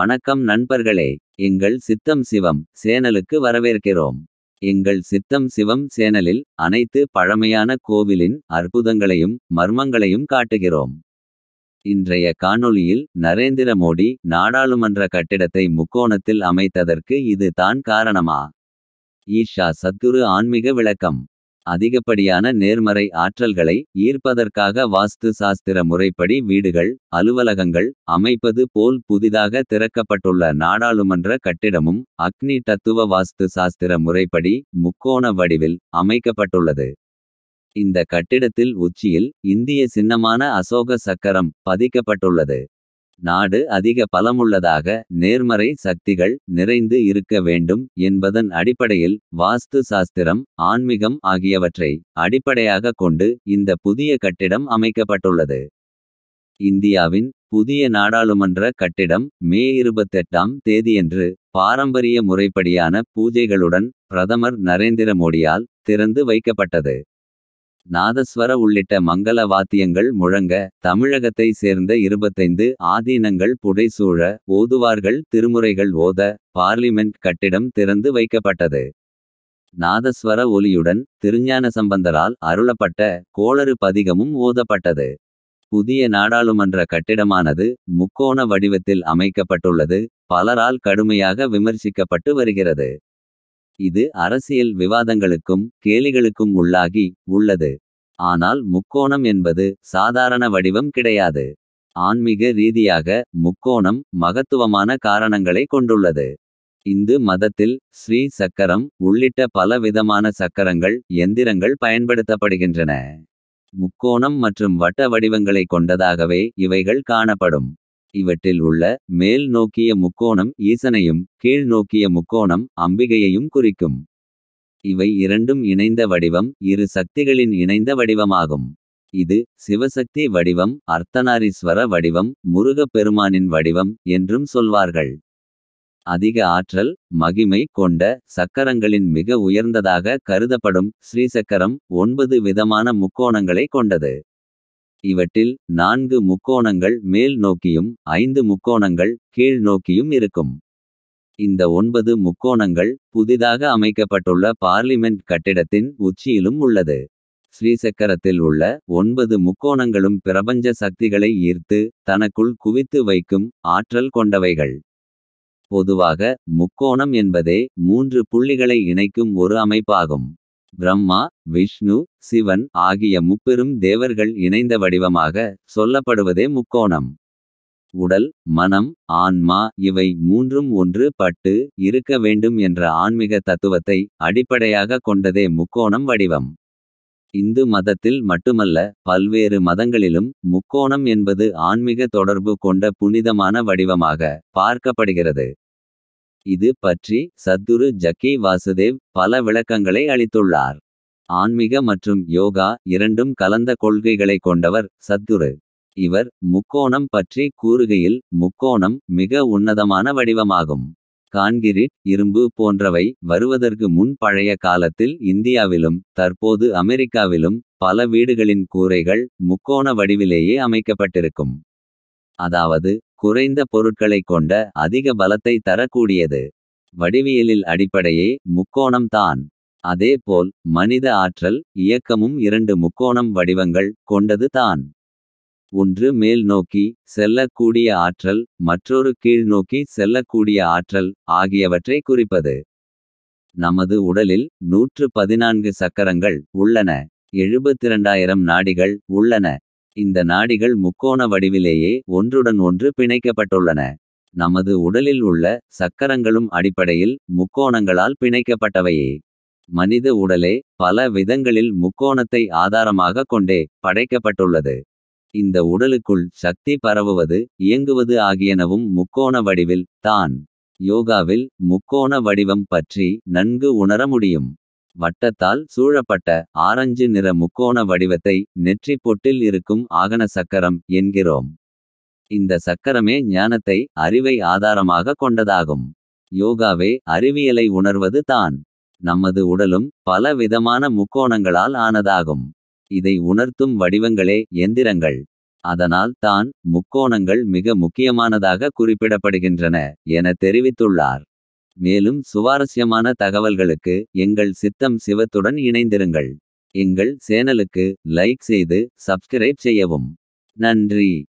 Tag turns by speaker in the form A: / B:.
A: வணக்கம் நண்பர்களே எங்கள் சித்தம் சிவம் சேனலுக்கு வரவேற்கிறோம் எங்கள் சித்தம் சிவம் சேனலில் அனைத்து பழமையான கோவிலின் அற்புதங்களையும் மர்மங்களையும் காட்டுகிறோம் இன்றைய காணொளியில் நரேந்திர மோடி நாடாளுமன்ற கட்டிடத்தை முக்கோணத்தில் அமைத்ததற்கு இது தான் காரணமா ஈஷா சத்குரு ஆன்மீக விளக்கம் அதிகப்படியான நேர்மறை ஆற்றல்களை ஈர்ப்பதற்காக வாஸ்து சாஸ்திர முறைப்படி வீடுகள் அலுவலகங்கள் அமைப்பது போல் புதிதாக திறக்கப்பட்டுள்ள நாடாளுமன்ற கட்டிடமும் அக்னி தத்துவ வாஸ்து சாஸ்திர முறைப்படி முக்கோண வடிவில் அமைக்கப்பட்டுள்ளது இந்த கட்டிடத்தில் உச்சியில் இந்திய சின்னமான அசோக சக்கரம் பதிக்கப்பட்டுள்ளது நாடு அதிக பலமுள்ளதாக நேர்மறை சக்திகள் நிறைந்து இருக்க வேண்டும் என்பதன் அடிப்படையில் வாஸ்து சாஸ்திரம் ஆன்மீகம் ஆகியவற்றை அடிப்படையாக கொண்டு இந்த புதிய கட்டிடம் அமைக்கப்பட்டுள்ளது இந்தியாவின் புதிய நாடாளுமன்ற கட்டிடம் மே இருபத்தெட்டாம் தேதியன்று பாரம்பரிய முறைப்படியான பூஜைகளுடன் பிரதமர் நரேந்திர மோடியால் திறந்து வைக்கப்பட்டது நாதஸ்வர உள்ளிட்ட மங்கள வாத்தியங்கள் முழங்க தமிழகத்தை சேர்ந்த இருபத்தைந்து ஆதீனங்கள் புடைசூழ ஓதுவார்கள் திருமுறைகள் ஓத பார்லிமென்ட் கட்டிடம் திறந்து வைக்கப்பட்டது நாதஸ்வர ஒலியுடன் திருஞான சம்பந்தரால் அருளப்பட்ட கோளறு பதிகமும் ஓதப்பட்டது புதிய நாடாளுமன்ற கட்டிடமானது முக்கோண வடிவத்தில் அமைக்கப்பட்டுள்ளது பலரால் கடுமையாக விமர்சிக்கப்பட்டு வருகிறது இது அரசியல் விவாதங்களுக்கும் கேலிகளுக்கும் உள்ளாகி உள்ளது ஆனால் முக்கோணம் என்பது சாதாரண வடிவம் கிடையாது ஆன்மீக ரீதியாக முக்கோணம் மகத்துவமான காரணங்களை கொண்டுள்ளது இந்து மதத்தில் ஸ்ரீ சக்கரம் உள்ளிட்ட பல விதமான சக்கரங்கள் எந்திரங்கள் பயன்படுத்தப்படுகின்றன முக்கோணம் மற்றும் வட்ட வடிவங்களை கொண்டதாகவே இவைகள் காணப்படும் இவற்றில் உள்ள மேல் நோக்கிய முக்கோணம் ஈசனையும் கீழ் நோக்கிய முக்கோணம் அம்பிகையையும் குறிக்கும் இவை இரண்டும் இணைந்த வடிவம் இரு சக்திகளின் இணைந்த வடிவமாகும் இது சிவசக்தி வடிவம் அர்த்தநாரீஸ்வர வடிவம் முருகப் பெருமானின் வடிவம் என்றும் சொல்வார்கள் அதிக ஆற்றல் மகிமை கொண்ட சக்கரங்களின் மிக உயர்ந்ததாக கருதப்படும் ஸ்ரீசக்கரம் ஒன்பது விதமான முக்கோணங்களை கொண்டது இவற்றில் நான்கு முக்கோணங்கள் மேல் நோக்கியும் ஐந்து முக்கோணங்கள் கீழ் நோக்கியும் இருக்கும் இந்த ஒன்பது முக்கோணங்கள் புதிதாக அமைக்கப்பட்டுள்ள பார்லிமென்ட் கட்டிடத்தின் உச்சியிலும் உள்ளது ஸ்ரீசக்கரத்தில் உள்ள ஒன்பது முக்கோணங்களும் பிரபஞ்ச சக்திகளை ஈர்த்து தனக்குள் குவித்து வைக்கும் ஆற்றல் கொண்டவைகள் பொதுவாக முக்கோணம் என்பதே மூன்று புள்ளிகளை இணைக்கும் ஒரு அமைப்பாகும் பிரம்மா விஷ்ணு சிவன் ஆகிய முப்பெரும் தேவர்கள் இணைந்த வடிவமாக சொல்லப்படுவதே முக்கோணம் உடல் மனம் ஆன்மா இவை மூன்றும் ஒன்று பட்டு இருக்க வேண்டும் என்ற ஆன்மீக தத்துவத்தை அடிப்படையாக கொண்டதே முக்கோணம் வடிவம் இந்து மதத்தில் மட்டுமல்ல பல்வேறு மதங்களிலும் முக்கோணம் என்பது ஆன்மீக தொடர்பு கொண்ட புனிதமான வடிவமாக பார்க்கப்படுகிறது இது பற்றி சத்குரு ஜக்கி வாசுதேவ் பல விளக்கங்களை அளித்துள்ளார் ஆன்மீக மற்றும் யோகா இரண்டும் கலந்த கொள்கைகளை கொண்டவர் சத்குரு இவர் முக்கோணம் பற்றி கூறுகையில் முக்கோணம் மிக உன்னதமான வடிவமாகும் கான்கிரீட் இரும்பு போன்றவை வருவதற்கு முன் பழைய காலத்தில் இந்தியாவிலும் தற்போது அமெரிக்காவிலும் பல வீடுகளின் கூரைகள் முக்கோண வடிவிலேயே அமைக்கப்பட்டிருக்கும் அதாவது குறைந்த பொருட்களை கொண்ட அதிக பலத்தை தரக்கூடியது வடிவியலில் அடிப்படையே முக்கோணம் தான் அதேபோல் மனித ஆற்றல் இயக்கமும் இரண்டு முக்கோணம் வடிவங்கள் கொண்டது தான் ஒன்று மேல் நோக்கி செல்லக்கூடிய ஆற்றல் மற்றொரு கீழ் நோக்கி செல்லக்கூடிய ஆற்றல் ஆகியவற்றை குறிப்பது நமது உடலில் நூற்று பதினான்கு சக்கரங்கள் உள்ளன எழுபத்திரண்டாயிரம் நாடிகள் உள்ளன இந்த நாடிகள் முக்கோண வடிவிலேயே ஒன்றுடன் ஒன்று பிணைக்கப்பட்டுள்ளன நமது உடலில் உள்ள சக்கரங்களும் அடிப்படையில் முக்கோணங்களால் பிணைக்கப்பட்டவையே மனித உடலே பல விதங்களில் முக்கோணத்தை ஆதாரமாக கொண்டே படைக்கப்பட்டுள்ளது இந்த உடலுக்குள் சக்தி பரவுவது இயங்குவது ஆகியனவும் முக்கோண வடிவில் தான் யோகாவில் முக்கோண வடிவம் பற்றி நன்கு உணர முடியும் வட்டத்தால் சூழப்பட்ட ஆரஞ்சு நிற முக்கோண வடிவத்தை நெற்றி பொட்டில் இருக்கும் ஆகன சக்கரம் என்கிறோம் இந்த சக்கரமே ஞானத்தை அறிவை ஆதாரமாக கொண்டதாகும் யோகாவே அறிவியலை உணர்வது தான் நமது உடலும் பல விதமான முக்கோணங்களால் ஆனதாகும் இதை உணர்த்தும் வடிவங்களே எந்திரங்கள் அதனால் தான் முக்கோணங்கள் மிக முக்கியமானதாக குறிப்பிடப்படுகின்றன என தெரிவித்துள்ளார். மேலும் சுவாரஸ்யமான தகவல்களுக்கு எங்கள் சித்தம் சிவத்துடன் இணைந்திருங்கள். எங்கள் சேனலுக்கு லைக் செய்து சப்ஸ்கிரைப் செய்யவும். நன்றி.